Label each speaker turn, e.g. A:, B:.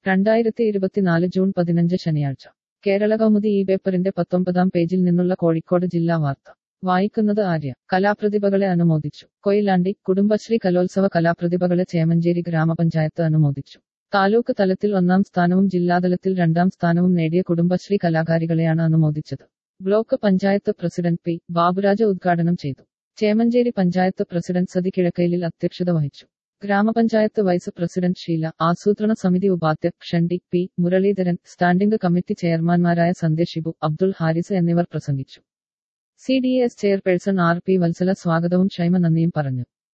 A: രണ്ടായിരത്തി ഇരുപത്തിനാല് ജൂൺ പതിനഞ്ച് ശനിയാഴ്ച കേരള കൗമുദി ഈ പേപ്പറിന്റെ പത്തൊമ്പതാം പേജിൽ നിന്നുള്ള കോഴിക്കോട് ജില്ലാ വാർത്ത വായിക്കുന്നത് ആര്യ കലാപ്രതിഭകളെ അനുമോദിച്ചു കൊയിലാണ്ടി കുടുംബശ്രീ കലോത്സവ കലാപ്രതിഭകളെ ചേമഞ്ചേരി ഗ്രാമപഞ്ചായത്ത് അനുമോദിച്ചു താലൂക്ക് തലത്തിൽ ഒന്നാം സ്ഥാനവും ജില്ലാതലത്തിൽ രണ്ടാം സ്ഥാനവും നേടിയ കുടുംബശ്രീ കലാകാരികളെയാണ് അനുമോദിച്ചത് block panchayat president P Baburaj ഉദ്ഘാടനം ചെയ്തു ചേമഞ്ചേരി പഞ്ചായത്ത് പ്രസിഡന്റ് സതി കിഴക്കയിലിൽ അധ്യക്ഷത വഹിച്ചു ഗ്രാമപഞ്ചായത്ത് വൈസ് പ്രസിഡന്റ് ഷീല ആസൂത്രണ സമിതി ഉപാധ്യക്ഷൻ D P Muraleedharan standing committee ചെയർമാൻമാരായ സന്ധ്യ ഷിബു അബ്ദുൾ ഹാരിസ് എന്നിവർ പ്രസംഗിച്ചു C D S chairperson R P Vatsala സ്വാഗതവും ഷൈമ നന്ദിയും പറഞ്ഞു